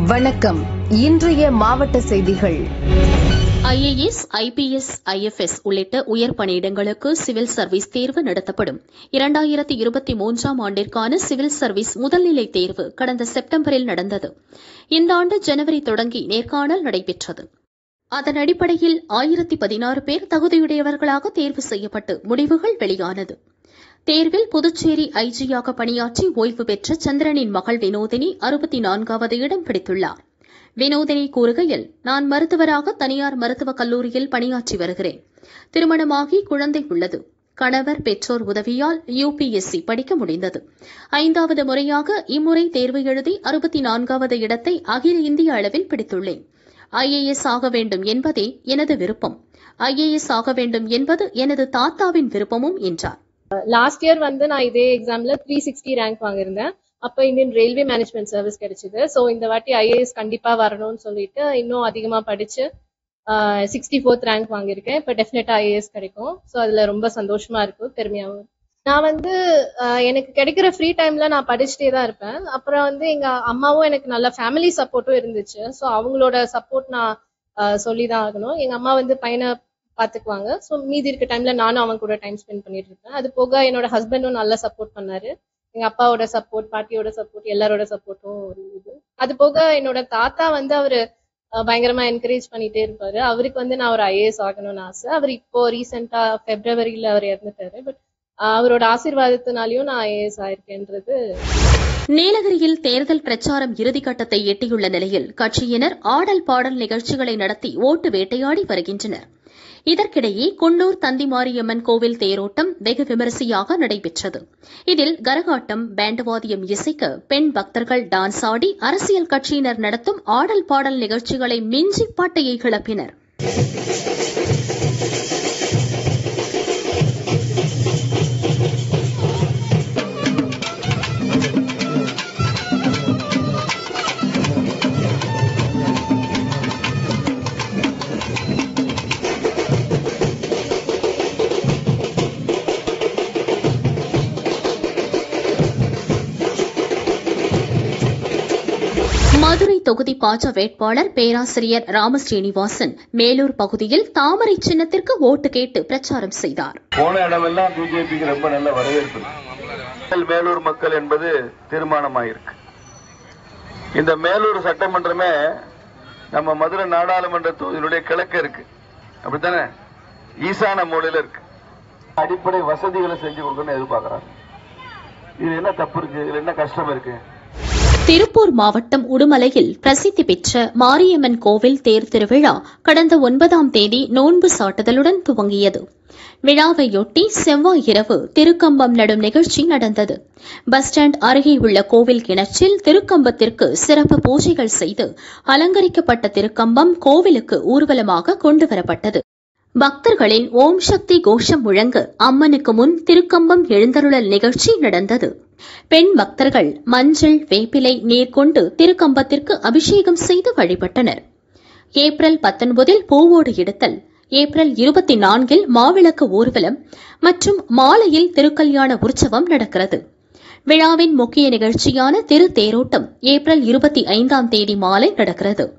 வணக்கம் இன்றைய மாவட்ட செய்திகள் ஐஏஎஸ் ஐபிஎஸ் ஐஎஃப்எஸ் உள்ளிட்ட உயர் பணியிடங்களுக்கு சிவில் சர்வீஸ் தேர்வு நடத்தப்படும் இரண்டாயிரத்தி இருபத்தி மூன்றாம் ஆண்டிற்கான சிவில் சர்வீஸ் முதல்நிலை தேர்வு கடந்த செப்டம்பரில் நடந்தது இந்த ஆண்டு ஜனவரி தொடங்கி நேர்காணல் நடைபெற்றது அதன் அடிப்படையில் ஆயிரத்தி பதினாறு பேர் தகுதியுடையவர்களாக தேர்வு செய்யப்பட்டு முடிவுகள் வெளியானது தேர்வில் புதுச்சேரி ஐஜியாக பணியாற்றி ஓய்வு பெற்ற சந்திரனின் மகள் வினோதினி அறுபத்தி நான்காவது இடம் பிடித்துள்ளார் வினோதினி கூறுகையில் நான் மருத்துவராக தனியார் மருத்துவக் கல்லூரியில் பணியாற்றி வருகிறேன் திருமணமாகி குழந்தை உள்ளது கணவர் பெற்றோர் உதவியால் யுபிஎஸ்சி படிக்க முடிந்தது ஐந்தாவது முறையாக இம்முறை தேர்வு எழுதி அறுபத்தி நான்காவது இடத்தை அகில இந்திய அளவில் பிடித்துள்ளேன் ஐஏஎஸ் ஆக வேண்டும் என்பதே எனது விருப்பம் ஐஏஎஸ் ஆக வேண்டும் என்பது எனது தாத்தாவின் விருப்பமும் என்றார் லாஸ்ட் இயர் வந்து நான் இதே எக்ஸாம்ல த்ரீ சிக்ஸ்டி ரேங்க் வாங்கியிருந்தேன் அப்போ இந்தியன் ரயில்வே மேனேஜ்மெண்ட் சர்வீஸ் கிடைச்சது ஸோ இந்த வாட்டி ஐஏஎஸ் கண்டிப்பா வரணும்னு சொல்லிட்டு இன்னும் அதிகமா படிச்சு சிக்ஸ்டி ஃபோர்த் ரேங்க் வாங்கியிருக்கேன் இப்போ டெஃபினட்டா ஐஏஎஸ் கிடைக்கும் ஸோ அதுல ரொம்ப சந்தோஷமா இருக்கு பெருமையாகவும் நான் வந்து ஆஹ் எனக்கு கிடைக்கிற ஃப்ரீ டைம்ல நான் படிச்சுட்டே தான் இருப்பேன் அப்புறம் வந்து எங்க அம்மாவும் எனக்கு நல்ல ஃபேமிலி சப்போர்ட்டும் இருந்துச்சு ஸோ அவங்களோட சப்போர்ட் நான் சொல்லி தான் ஆகணும் எங்க அம்மா வந்து பையனை பாத்துக்குவாங்க ஸோ மீதி இருக்க டைம்ல நானும் அவன் கூட டைம் ஸ்பெண்ட் பண்ணிட்டு இருப்பேன் அது போக என்னோட ஹஸ்பண்டும் நல்லா சப்போர்ட் பண்ணாரு எங்க அப்பாவோட சப்போர்ட் பாட்டியோட சப்போர்ட் எல்லாரோட சப்போர்ட்டும் இருந்தது அது போக என்னோட தாத்தா வந்து அவரு அஹ், பயங்கரமா என்கரேஜ் பண்ணிட்டே இருப்பாரு அவருக்கு வந்து நான் ஒரு ஐஏஎஸ் ஆகணும்னு ஆசை அவர் இப்போ ரீசெண்டா பிப்ரவரியில அவர் இறந்துட்டாரு பட் அவரோட ஆசீர்வாதத்தினாலையும் நான் ஐஏஎஸ் ஆயிருக்கேன்றது நீலகிரியில் தேர்தல் பிரச்சாரம் இறுதிக்கட்டத்தை எட்டியுள்ள நிலையில் கட்சியினர் ஆடல் பாடல் நிகழ்ச்சிகளை நடத்தி ஓட்டு வேட்டையாடி வருகின்றனர் இதற்கிடையே குன்னூர் தந்தி மாரியம்மன் கோவில் தேரோட்டம் வெகு விமரிசையாக நடைபெற்றது இதில் கரகாட்டம் பேண்டவாதியம் இசைக்க பெண் பக்தர்கள் டான்ஸ் ஆடி அரசியல் கட்சியினர் நடத்தும் ஆடல் பாடல் நிகழ்ச்சிகளை மிஞ்சி பாட்டையை கிளப்பினர் மதுரை தொகுதி பாஜ வேட்பாளர் பேராசிரியர் ராமஸ்ரீனிவாசன் மேலூர் பகுதியில் தாமரை சின்னத்திற்கு ஓட்டு கேட்டு பிரச்சாரம் செய்தார் போன இடமெல்லாம் பிஜேபிக்கு ரொம்ப நல்ல வரவேற்பு இருக்கு. மேலூர் மக்கள் என்பது தீர்மானமாயிருக்கு இந்த மேலூர் சட்டமன்றமே நம்ம மதுரை நாடாளுமன்ற தொகுதியினுடைய கிழக்கு இருக்கு அப்படித்தானே ஈசான மூலையில இருக்கு அடிப்படை வசதிகளை செஞ்சு கொடுக்கணும்னு எதிர்பார்க்கறாங்க இது என்ன தப்பு இருக்கு இதுல என்ன கஷ்டம் இருக்கு திருப்பூர் மாவட்டம் உடுமலையில் பிரசித்தி பெற்ற மாரியம்மன் கோவில் தேர் திருவிழா கடந்த ஒன்பதாம் தேதி நோன்பு சாட்டுதலுடன் துவங்கியது விழாவையொட்டி செவ்வாய் இரவு திருக்கம்பம் நடும் நிகழ்ச்சி நடந்தது பஸ் ஸ்டாண்ட் அருகே உள்ள கோவில் கிணற்றில் திருக்கம்பத்திற்கு சிறப்பு பூஜைகள் செய்து அலங்கரிக்கப்பட்ட திருக்கம்பம் கோவிலுக்கு ஊர்வலமாக கொண்டுவரப்பட்டது பக்தர்களின் ஓம் சக்தி கோஷம் முழங்க அம்மனுக்கு முன் திருக்கம்பம் எழுந்தருளல் நிகழ்ச்சி நடந்தது பெண் பக்தர்கள் மஞ்சள் வேப்பிலை நீர் கொண்டு திருக்கம்பத்திற்கு அபிஷேகம் செய்து வழிபட்டனர் ஏப்ரல் பத்தொன்பதில் பூவோடு எடுத்தல் ஏப்ரல் இருபத்தி நான்கில் மாவிளக்கு ஊர்வலம் மற்றும் மாலையில் திருக்கல்யாண உற்சவம் நடக்கிறது விழாவின் முக்கிய நிகழ்ச்சியான திரு தேரோட்டம் ஏப்ரல் இருபத்தி ஐந்தாம் தேதி மாலை நடக்கிறது